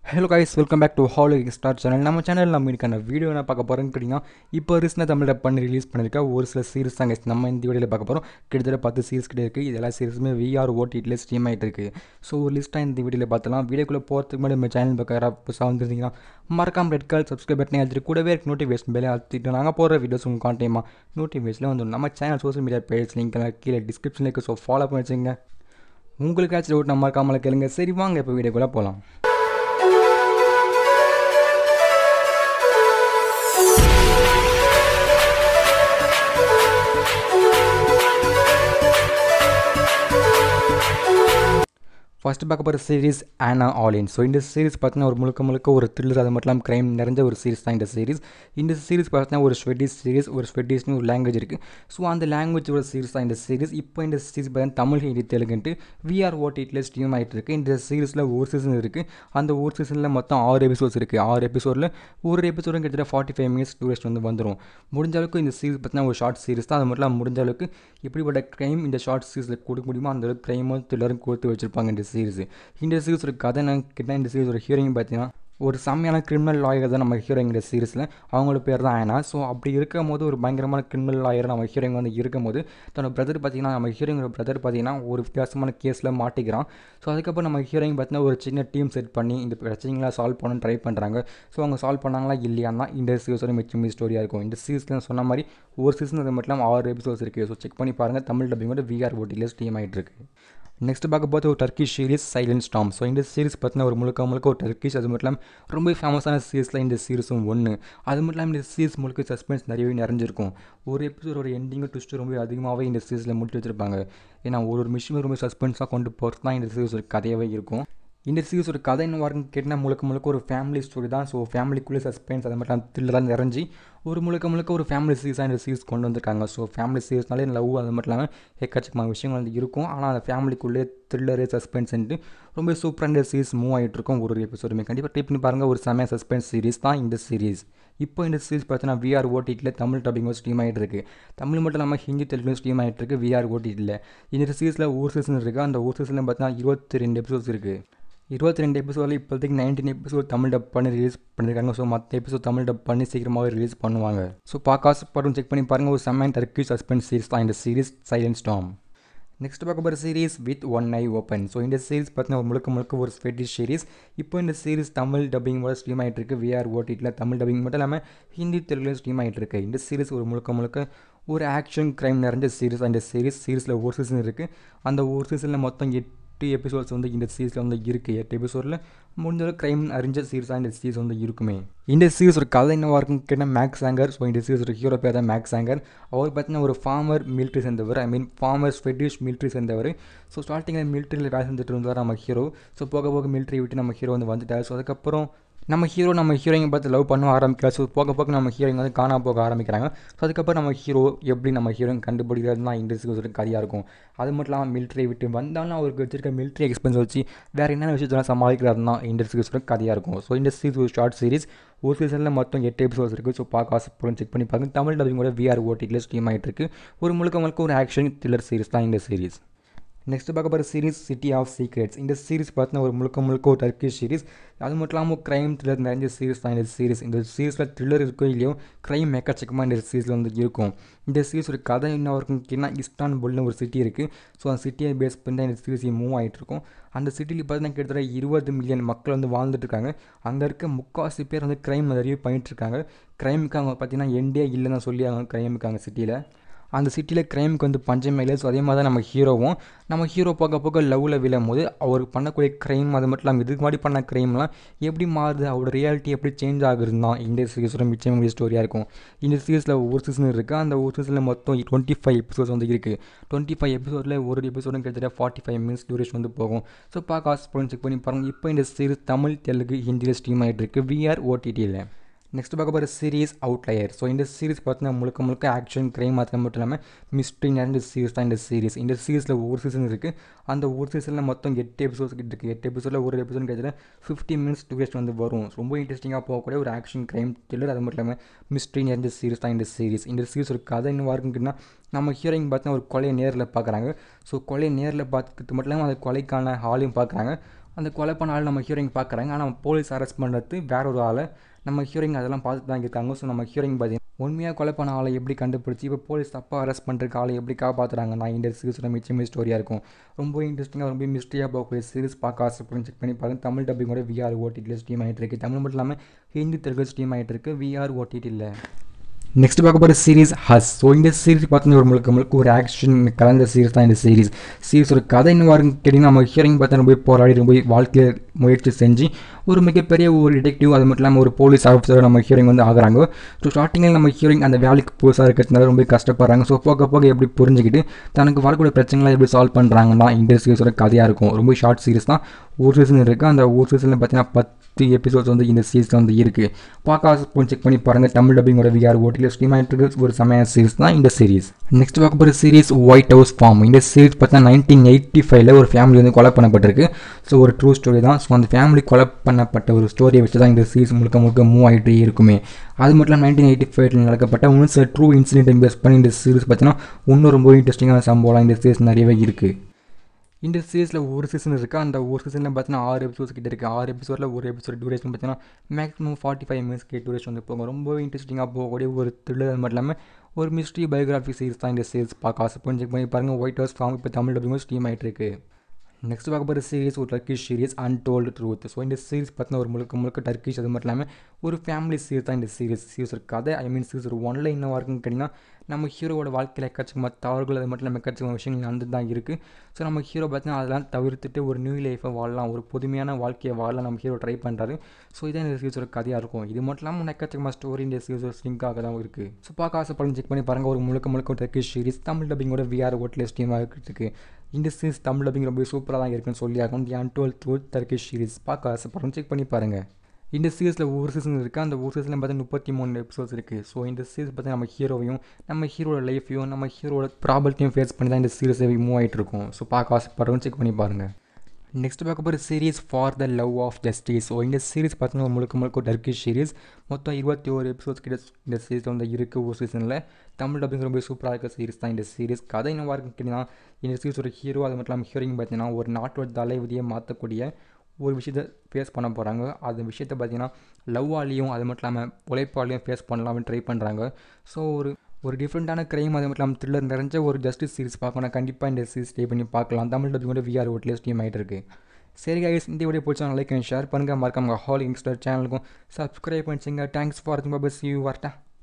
hello guys welcome back to Halo Star channel நம்ம channel நம்ம இன்னைக்கான வீடியோ என்ன பார்க்க போகிறோம்னு கேட்டிங்கன்னா இப்போ ரீசனாக தமிழில் பண்ணி ரிலீஸ் பண்ணியிருக்க ஒரு சில சீரிஸ் தான் guys நம்ம இந்த வீடியோவில் பார்க்க போகிறோம் கிட்டத்தட்ட பத்து சீரிஸ் கிட்டே இருக்குது இது எல்லா சீரிஸுமே விஆர் ஓடிடியில் ஸ்ட்ரீம் ஆகிட்டு இருக்குது ஸோ ஒரு லிஸ்ட்டாக இந்த வீடியோவில் பார்த்தலாம் வீடியோக்குள்ளே போகிறதுக்கு முன்னாடி நம்ம சேனல் பார்க்குற புதுசாக வந்துருந்தீங்கன்னா மறக்காம ரெட் கலர் சப்ஸ்கிரைப் பட்டனே அழுத்திட்டு கூடவே இருக்க நோட்டிஃபிகேஷன் பேலே அழுத்திட்டு நாங்கள் போகிற வீடியோஸ் உங்களுக்கு காண்டேமா நோட்டிஃபிகேஷனில் வந்துடும் நம்ம channel social media page link எல்லாம் கீழே டிஸ்கிரிப்ஷனில் இருக்குது ஸோ ஃபாலோ பண்ணி வச்சுங்க உங்களுக்கு ஆச்சு டவுட் நம்ம மறக்காமல கேளுங்க சரி வாங்க இப்போ வீடியோக்குள்ளே போகலாம் ஃபஸ்ட்டு பார்க்க போகிற சீரிஸ் ஆனா ஆலின் ஸோ இந்த சீரிஸ் பார்த்தீங்கன்னா ஒரு முழுக்க முழுக்க ஒரு த்ரில்லர் அது மட்டும் இல்லாமல் க்ரைம் நிறைஞ்ச ஒரு சீரிஸ் தான் இந்த சீரிஸ் இந்த சீரிஸ் பார்த்தீங்கன்னா ஒரு ஸ்வெட்டிஷ் சீரிஸ் ஒரு ஸ்வெட்டிஷ்னு ஒரு லாங்குவேஜ் இருக்குது ஸோ அந்த லாங்குவேஜோட சீரிஸ் தான் இந்த சீரிஸ் இப்போ இந்த சீரிஸ் பார்த்தீங்கன்னா தமிழ் ஹிந்தி தெலுங்குன்ட்டு விஆர் ஓடிடியில் ஸ்ட்ரீம் ஆகிட்டு இருக்குது இந்த சீரிஸில் ஒரு சீசன் இருக்குது அந்த ஒரு சீசனில் மொத்தம் ஆறு எபிசோட்ஸ் இருக்குது ஆறு எபிசோடில் ஒரு எபிசோடும் கிட்டத்தட்ட ஃபார்ட்டி ஃபைவ் மினிட்ஸ் டூரேஸ்ட் வந்து வந்துடும் முடிஞ்ச அளவுக்கு இந்த சீரிஸ் பார்த்தீங்கன்னா ஒரு ஷார்ட் சீரிஸ் தான் அது மட்டும் இல்லாமல் முடிஞ்ச அளவுக்கு எப்படிப்பட்ட க்ரைம் இந்த ஷார்ட் சீரிஸில் கொடுக்க முடியுமோ அந்த அளவுக்கு க்ரைமும் த்ரில்லரும் கொடுத்து வச்சிருப்பாங்க இந்த சீரிஸ் இந்த சீரிஸ் ஒரு கதை நான் கிட்ட இந்த சீரிஸ் ஒரு ஹீரோயின் பார்த்தீங்கன்னா ஒரு செம்மையான கிரிமினல் லாயர் தான் நம்ம ஹீரோயின் இந்த சீரிஸில் அவங்களோட பேர் தான் ஆனா ஸோ அப்படி இருக்கும் போது ஒரு பயங்கரமான கிரிமினல் லாயர் நம்ம ஹீரோயின் வந்து இருக்கும் போது தன்னோட பிரதர் பார்த்தீங்கன்னா நம்ம ஹீரோயினோட பிரதர் பார்த்தீங்கன்னா ஒரு வித்தியாசமான கேஸில் மாட்டிக்கிறான் ஸோ அதுக்கப்புறம் நம்ம ஹீரோயின் பார்த்தீங்கன்னா ஒரு சின்ன டீம் செட் பண்ணி இந்த பிரச்சனைகளை சால்வ் பண்ண ட்ரை பண்ணுறாங்க ஸோ அவங்க சால்வ் பண்ணாங்களா இல்லையான்னா இந்த சீரிஸோட மிச்சம் ஸ்டோரியாக இருக்கும் இந்த சீரிஸில் சொன்ன மாதிரி ஒரு சீசன் அது மட்டும் இல்லாமல் ஆறு எபிசோட்ஸ் இருக்குது ஸோ செக் பண்ணி பாருங்கள் தமிழ் டப்பிங்கோட விஆர் ஓட்டியில் ஸ்ட்ரீம் ஆகிட்டு இருக்கு நெக்ஸ்ட் பார்க்க போது ஒரு Turkish series silent storm so இந்த சீரிஸ் பார்த்தீங்கன்னா ஒரு முழுக்க முழுக்க ஒரு டர்க்கிஷ் அது மட்டும் இல்லாமல் ரொம்ப ஃபேமஸான சீரிஸில் இந்த சீரிஸும் ஒன்று அது மட்டும் இல்லாமல் இந்த சீரிஸ் முழுக்க சஸ்பென்ஸ் நிறையவே நிறைஞ்சிருக்கும் ஒரு எபிசோட் ஒரு எண்டிங்கும் ட்விஸ்ட்டு ரொம்ப அதிகமாகவே இந்த சீரிஸில் முடிச்சு வச்சிருப்பாங்க ஏன்னா ஒரு ஒரு மிஷினும் ரொம்ப சஸ்பென்ஸாக கொண்டு போகிறது தான் இந்த சீரிஸ் ஒரு கதையாகவே இருக்கும் இந்த சீரிஸ் ஒரு கதை என்ன வரும்னு கேட்டால் முழுக்க முழுக்க ஒரு ஃபேமிலி ஸ்டோரி தான் ஸோ ஃபேமிலிக்குள்ளே சஸ்பென்ஸ் அது மட்டும் த்ரில்லராக நிறைஞ்சி ஒரு முழுக்க முழுக்க ஒரு ஃபேமிலி சீரிஸாக இந்த சீரிஸ் கொண்டு வந்திருக்காங்க ஸோ ஃபேமிலி சீரிஸ்னாலே லவ் அது மட்டும் இல்லாமல் எக்கச்சக்கமான விஷயங்கள் வந்து இருக்கும் ஆனால் அந்த ஃபேமிலிக்குள்ளே த்ரில்லரு சஸ்பென்ஸ்ன்ட்டு ரொம்ப சூப்பராக இந்த சீரிஸ் மூவ் ஆகிட்டு இருக்கும் ஒரு ஒரு எபிசோடுமே கண்டிப்பாக ட்ரை பண்ணி பாருங்கள் ஒரு செமையாக சஸ்பென்ஸ் சீரிஸ் தான் இந்த சீரிஸ் இப்போ இந்த சீரிஸ் பார்த்தீங்கன்னா விஆர் ஓடிடியில் தமிழ் டப்பிங் ஸ்ட்ரீம் ஆகிட்டு இருக்கு தமிழ் மட்டும் இல்லாமல் ஹிந்தி தெலுங்கு ஸ்ட்ரீம் ஆகிட்டு இருக்கு விஆர் ஓடிடியில் இந்த சீரிஸில் ஒரு சீசன் இருக்குது அந்த ஒரு சீசனில் பார்த்தீங்கன்னா இருபத்தி ரெண்டு எபிசோட்ஸ் இருக்குது இருபத்தி ரெண்டு எபிசோடில் இப்போதைக்கு நைன்டீன் எபிசோட் தமிழ் டப் பண்ணி ரிலீஸ் பண்ணியிருக்காங்க ஸோ மற்ற எபிசோட் தமிழ் டப் பண்ணி சீக்கிரமாகவே ரிலீஸ் பண்ணுவாங்க ஸோ பார்க்க படம் செக் பண்ணி பாருங்கள் ஒரு செம்மன் டர்க்கி சஸ்பென்ஸ் சீரிஸ் தான் இந்த சீரிஸ் சைலண்ட் ஸ்டாம் நெக்ஸ்ட் பார்க்க போகிற series with one eye open so இந்த சீரிஸ் பார்த்தீங்கன்னா ஒரு முழுக்க முழுக்க ஒரு ஸ்வெட்டிஷ் சீரிஸ் இப்போ இந்த சீரிஸ் தமிழ் டப்பிங்கோட ஸ்ட்ரீம் ஆகிட்டு இருக்கு விஆர் ஓடிடியில் தமிழ் டப்பிங் மட்டும் இல்லாமல் ஹிந்தி தெலுங்குல ஸ்ட்ரீம் ஆகிட்டு இருக்கு இந்த சீரிஸ் ஒரு முழுக்க முழுக்க ஒரு ஆக்ஷன் க்ரைம் நிறைஞ்ச சீரிஸ் அந்த சீரிஸ் சீரிஸில் ஒரு சீசன் இருக்குது அந்த ஒரு சீசனில் மொத்தம் எட்டு எட்டு எபிசோட்ஸ் வந்து இந்த சீரிஸில் வந்து இருக்குது எட்டு எபிசோடில் முடிஞ்சளவு க்ரைம் அறிஞ்ச சீரிஸாக இந்த சீரிஸ் வந்து இருக்குமே இந்த சீரிஸ் ஒரு கதை என்னவாக இருக்குன்னு கேட்டால் மேக்ஸ் ஆங்கர் ஸோ இந்த சீரிஸ் ஒரு ஹீரோ பேர் தான் மேக்ஸ் ஆங்கர் அவர் பார்த்தீங்கன்னா ஒரு ஃபார்மர் மிலிட்ரி சேர்ந்தவர் I mean former Swedish military சேர்ந்தவர் ஸோ ஸ்டார்டிங்கில் மிலிட்ரியில் வேலை செஞ்சுட்டு இருந்தார் நம்ம ஹீரோ ஸோ போக போக மிலிட்ரி விட்டு நம்ம ஹீரோ வந்து வந்துட்டார் ஸோ அதுக்கப்புறம் நம்ம ஹீரோ நம்ம ஹீரோயினை பார்த்து லவ் பண்ண ஆரம்பிக்கிறார் ஸோ போக போக நம்ம ஹீரோயின் வந்து காணா போக ஆரம்பிக்கிறாங்க ஸோ அதுக்கப்புறம் நம்ம ஹீரோ எப்படி நம்ம ஹீரோயின் கண்டுபிடிக்கிறது தான் இந்த ஒரு கதையாக இருக்கும் அது மட்டும் இல்லாமல் மிலிட்ரி விட்டு வந்தாலும் அவருக்கு வச்சிருக்க மிலிட்ரி எக்ஸ்பென்ஸ் வச்சு வேறு என்னென்ன விஷயத்தெல்லாம் சமாளிக்கிறது தான் இந்த சீரிஸோட கதையாக இருக்கும் ஸோ இந்த சீரிஸ் ஒரு ஷார்ட் சீரிஸ் ஒரு சீசனில் மொத்தம் எட்டு எபிசோட்ஸ் இருக்குது ஸோ பார்க்க ஆசைப்படும் செக் பண்ணி பாருங்க தமிழ் டப்பிங்கோட விஆர் ஓடிடியில் ஸ்ட்ரீம் ஆகிட்டு இருக்கு ஒரு முழுக்க முழுக்க ஒரு ஆக்ஷன் த்ரில்லர் சீரிஸ் தான் இந்த சீரிஸ் நெக்ஸ்ட் பார்க்க போகிற சீரிஸ் சிட்டி ஆஃப் சீக்ரெட்ஸ் இந்த சீரிஸ் பார்த்தீங்கன்னா ஒரு முழுக்க முழுக்க ஒரு டர்க்கிஷ் சீரிஸ் அது மட்டும் இல்லாமல் க்ரைம் த்ரில்லர் நிறைஞ்ச சீரிஸ் தான் இந்த சீரிஸ் இந்த சீரிஸில் த்ரில்லர் இருக்கோ இல்லையோ க்ரைம் எக்கச்சக்கமாக இந்த சீரிஸில் வந்து இருக்கும் இந்த சீரிஸ் ஒரு கதை என்ன இருக்குன்னா இஸ்டான்புல்னு ஒரு சிட்டி இருக்குது ஸோ அந்த சிட்டியை பேஸ் பண்ணி தான் இந்த சீரிஸ் மூவ் ஆகிட்டு இருக்கும் அந்த சிட்டியில் பார்த்தீங்கன்னா கிட்டத்தட்ட இருபது மில்லியன் மக்கள் வந்து வாழ்ந்துட்டு இருக்காங்க அங்கே இருக்க முக்கால்வாசி பேர் வந்து க்ரைம் நிறைய பண்ணிட்டு இருக்காங்க க்ரைமுக்கு அவங்க பார்த்தீங்கன்னா எண்டே இல்லைன்னு சொல்லி அவங்க க்ரைமுக்கு அங்கே சிட்டியில் அந்த சிட்டியில் க்ரைமுக்கு வந்து பஞ்சமே இல்லை ஸோ அதே மாதிரி தான் நம்ம ஹீரோவும் நம்ம ஹீரோ போக போக லவ்வில் விழும் போது அவர் பண்ணக்கூடிய க்ரைம் அது மட்டும் இல்லாமல் இதுக்கு முன்னாடி பண்ண க்ரைம்லாம் எப்படி மாறுது அவரோட ரியாலிட்டி எப்படி சேஞ்ச் ஆகுறது தான் இந்த சீரிஸோட மிச்சம் ஸ்டோரியாக இருக்கும் இந்த சீரிஸில் ஒரு சீசன் இருக்குது அந்த ஒரு சீசனில் மொத்தம் டுவெண்ட்டி ஃபைவ் எபிசோட்ஸ் வந்து இருக்குது டுவெண்ட்டி ஃபைவ் எபிசோடில் ஒரு எபிசோடும் கிட்டத்தட்ட ஃபார்ட்டி ஃபைவ் மினிட்ஸ் டியூரேஷன் வந்து போகும் ஸோ பார்க்க ஆசைப்படும் செக் பண்ணி பாருங்கள் இப்போ இந்த சீரிஸ் தமிழ் தெலுங்கு ஹிந்தியில் ஸ்ட்ரீம் ஆகிட்டு இருக்குது விஆர் ஓடிடியில் நெக்ஸ்ட் பார்க்க போகிற சீரிஸ் அவுட்லயர் ஸோ இந்த சீரிஸ் பார்த்தீங்கன்னா முழுக்க முழுக்க ஆக்ஷன் க்ரைம் அது மட்டும் இல்லாமல் மிஸ்ட்ரி நிறைந்த சீரிஸ் தான் இந்த சீரிஸ் இந்த சீரிஸில் ஒரு சீசன் இருக்குது அந்த ஒரு சீசனில் மொத்தம் எட்டு எபிசோட்ஸ் கிட்ட இருக்குது எட்டு எபிசோடில் ஒரு எபிசோட் கிட்டத்தட்ட ஃபிஃப்டி மினிட்ஸ் டூரேஷன் வந்து வரும் ரொம்ப இன்ட்ரெஸ்டிங்காக போகக்கூடிய ஒரு ஆக்ஷன் க்ரைம் த்ரில்லர் அது மட்டும் இல்லாமல் மிஸ்ட்ரி நிறைந்த சீரிஸ் தான் இந்த சீரிஸ் இந்த சீரிஸ் ஒரு கதை என்ன இருக்குன்னா நம்ம ஹீரோயின் பார்த்தீங்கன்னா ஒரு கொலையை நேரில் பார்க்குறாங்க ஸோ கொலையை நேரில் பார்த்துட்டு மட்டும் இல்லாமல் அந்த கொலைக்கான ஹாலையும் பார்க்குறாங்க அந்த கொலை பண்ண ஆள் நம்ம ஹீரோயின் பார்க்குறாங்க ஆனால் போலீஸ் அரெஸ்ட் பண்ணுறது வேற ஒரு ஆளை நம்ம ஹீரோயின் அதெல்லாம் பார்த்துட்டு தான் இருக்காங்க ஸோ நம்ம ஹீரோயின் பார்த்தீங்கன்னா உண்மையாக கொலை பண்ண ஆளை எப்படி கண்டுபிடிச்சி இப்போ போலீஸ் தப்பாக அரெஸ்ட் பண்ணுறதுக்கு ஆளை எப்படி காப்பாற்றுறாங்க நான் இந்த சீரிஸோட மிச்சமே ஸ்டோரியாக இருக்கும் ரொம்ப இன்ட்ரெஸ்டிங்காக ரொம்ப மிஸ்ட்ரியாக போகக்கூடிய சீரிஸ் பார்க்க ஆசைப்படும் செக் பண்ணி பாருங்க தமிழ் டப்பிங்கோட விஆர் ஓடிடியில் ஸ்ட்ரீம் ஆகிட்டு இருக்கு தமிழ் மட்டும் இல்லாமல் ஹிந்தி தெலுங்கு ஸ்ட்ரீம் ஆகிட்டு இருக்கு விஆர் ஓடிடியில் நெக்ஸ்ட் பார்க்க போகிற சீரிஸ் ஹஸ் ஸோ இந்த சீரிஸ் பார்த்தீங்கன்னா ஒரு முழுக்க முழுக்க ஒரு ஆக்ஷன் கலந்த சீரிஸ் தான் இந்த சீரிஸ் சீரிஸ் ஒரு கதை என்ன வருங்க கேட்டிங்கன்னா நம்ம ஹியரிங் பார்த்தா போய் போராடி போய் வாழ்க்கையில் முயற்சி செஞ்சு ஒரு மிகப்பெரிய ஒரு டிடெக்டிவ் அது மட்டும் இல்லாமல் ஒரு போலீஸ் ஆஃபீஸர் நம்ம ஹியரிங் வந்து ஆகுறாங்க ஸோ ஸ்டார்டிங்கில் நம்ம ஹியரிங் அந்த வேலைக்கு புதுசாக இருக்கிறதுனால ரொம்ப கஷ்டப்படுறாங்க ஸோ போக போக எப்படி புரிஞ்சுக்கிட்டு தனக்கு வரக்கூடிய பிரச்சனைகளை எப்படி சால்வ் பண்ணுறாங்கன்னா இந்த சீரிஸோட கதையாக இருக்கும் ரொம்ப ஷார்ட் சீரிஸ் தான் ஒரு சீசன் இருக்குது அந்த ஒரு சீசனில் பார்த்தீங்கன்னா பத்து எபிசோட்ஸ் வந்து இந்த சீரிஸில் வந்து இருக்குது பார்க்க செக் பண்ணி பாருங்கள் தமிழ் டப்பிங்கோட விஆர் ஓட்டியில் ஸ்ட்ரீம் ஆகிட்டு இருக்கு ஒரு சமையான சீரிஸ் தான் இந்த சீரிஸ் நெக்ஸ்ட் பார்க்க போகிற சீரிஸ் ஒயிட் ஹவுஸ் ஃபார்ம் இந்த சீரிஸ் பார்த்தீங்கன்னா நைன்டீன் எயிட்டி ஃபைவ்ல ஒரு ஃபேமிலி வந்து கொலை பண்ணப்பட்டிருக்கு ஸோ ஒரு ட்ரூ ஸ்டோரி தான் ஸோ அந்த ஃபேமிலி கொலை பண்ணப்பட்ட ஒரு ஸ்டோரியை வச்சு தான் இந்த சீரிஸ் முழுக்க முழுக்க மூவ் ஆகிட்டே இருக்குமே அது மட்டும் இல்லாமல் நைன்டீன் எயிட்டி ஃபைவ்ல நடக்கப்பட்ட இன்னும் சில ட்ரூ இன்சிடென்ட் பேஸ் பண்ணி இந்த சீரிஸ் பார்த்தீங்கன்னா இன்னும் ரொம்ப இன்ட்ரெஸ்டிங்கான சம்பவம் இந்த சீரிஸ் நிறையவே இருக்குது இந்த சீரிஸில் ஒரு சீசன் இருக்குது அந்த ஒரு சீசனில் பார்த்தீங்கன்னா ஆறு எபிசோட்ஸ் கிட்ட இருக்குது ஆறு எபிசோடில் ஒரு எபிசோட் டூரேஷன் பார்த்தீங்கன்னா மேக்ஸிமம் ஃபார்ட்டி ஃபைவ் மினிட்ஸ் கே டூரேஷன் வந்து போகும் ரொம்ப இன்ட்ரெஸ்டிங்காக போகக்கூடிய ஒரு த்ரில்லர் அது மட்டும் இல்லாமல் ஒரு மிஸ்ட்ரி பயோகிராஃபி சீரிஸ் தான் இந்த சீரிஸ் பார்க்க ஆசை செக் பண்ணி பாருங்கள் ஒயிட் ஹவுஸ் ஃபார்ம் இப்போ தமிழ் டப்பிங்கும் ஸ்ட்ரீம் ஆகிட்டு இருக்கு நெக்ஸ்ட் பார்க்க போகிற சீரிஸ் ஒரு Turkish series untold truth so இந்த சீரிஸ் பார்த்தீங்கன்னா ஒரு முழுக்க முழுக்க டர்க்கிஷ் அது மட்டும் இல்லாமல் ஒரு ஃபேமிலி சீரிஸ் தான் இந்த சீரிஸ் சீரிஸ் ஒரு கதை ஐ மீன் சீரிஸ் ஒரு ஒன்ல என்ன இருக்குன்னு கேட்டிங்கன்னா நம்ம ஹீரோவோட வாழ்க்கையில் எக்கச்சக்கமாக தவறுகள் அது மட்டும் இல்லாமல் எக்கச்சக்கமான விஷயங்கள் நடந்து தான் இருக்குது ஸோ நம்ம ஹீரோ பார்த்தீங்கன்னா அதெல்லாம் தவிர்த்துட்டு ஒரு நியூ லைஃப்பை வாழலாம் ஒரு புதுமையான வாழ்க்கையை வாழலாம் நம்ம ஹீரோ ட்ரை பண்ணுறாரு ஸோ இதான் இந்த சீரிஸோட கதையாக இருக்கும் இது மட்டும் இல்லாமல் எக்கச்சக்கமாக ஸ்டோரி இந்த சீரிஸோட ஸ்லிங்காக தான் இருக்குது ஸோ பார்க்க ஆசைப்படும் செக் பண்ணி பாருங்கள் ஒரு முழுக்க முழுக்க டர்க்கிஷ் சீரிஸ் தமிழ் டப்பிங்கோட விஆர் ஓட்டில் ஸ்ட்ரீம் ஆகிட்டு இந்த சீரிஸ் தமிழ் டப்பிங் ரொம்ப சூப்பராக தான் இருக்குன்னு சொல்லி ஆகும் the untold truth Turkish series பார்க்க ஆசைப்படும் செக் பண்ணி பாருங்கள் இந்த சீரிஸில் ஒரு சீசன் இருக்குது அந்த ஒரு சீசனில் பார்த்தா முப்பத்தி மூணு எபிசோட்ஸ் இருக்குது ஸோ இந்த சீரிஸ் பார்த்தா நம்ம ஹீரோவையும் நம்ம ஹீரோட லைஃப்பையும் நம்ம ஹீரோட ப்ராப்ளத்தையும் ஃபேஸ் பண்ணி தான் இந்த சீரிஸை மூவ் ஆகிட்டு இருக்கும் ஸோ பார்க்க ஆசைப்படுறோம் செக் பண்ணி பாருங்கள் நெக்ஸ்ட் பார்க்க போகிற series for the love of justice so இந்த சீரிஸ் பார்த்தீங்கன்னா முழுக்க முழுக்க ஒரு டர்க்கிஷ் சீரிஸ் மொத்தம் இருபத்தி ஒரு எபிசோட்ஸ் கிட்ட இந்த சீரிஸ் வந்து இருக்குது ஒரு சீசனில் தமிழ் டப்பிங் ரொம்ப சூப்பராக இருக்க சீரிஸ் தான் இந்த சீரிஸ் கதை என்னவாக இருக்குன்னு கேட்டிங்கன்னா இந்த சீரிஸ் ஒரு ஹீரோ அது மட்டும் இல்லாமல் ஹீரோயின் பார்த்தீங்கன்னா ஒரு நாட்டோட தலைவிதியை மாற்றக்கூடிய ஒரு விஷயத்தை ஃபேஸ் பண்ண போகிறாங்க அந்த விஷயத்தை பார்த்தீங்கன்னா லவ்வாலையும் அது மட்டும் இல்லாமல் உழைப்பாலையும் ஃபேஸ் பண்ணலாம்னு ட்ரை பண்ணுறாங்க ஸோ ஒரு ஒரு டிஃப்ரெண்ட்டான க்ரைம் அது மட்டும் இல்லாமல் த்ரில்லர் நிறைஞ்ச ஒரு ஜஸ்டிஸ் சீரிஸ் பார்க்கணும் கண்டிப்பாக இந்த சீரிஸ் ஸ்டே பண்ணி பார்க்கலாம் தமிழ் டப்பிங்கோட விஆர் ஓட்டில் ஸ்டீம் ஆகிட்டு இருக்கு சரி கைஸ் இந்த வீடியோ பிடிச்சா லைக் ஷேர் பண்ணுங்கள் மறக்காம ஹால் யங்ஸ்டர் சேனலுக்கும் சப்ஸ்கிரைப் பண்ணிச்சுங்க தேங்க்ஸ் ஃபார் வாட்சிங் பாபா சி யூ வரட்டா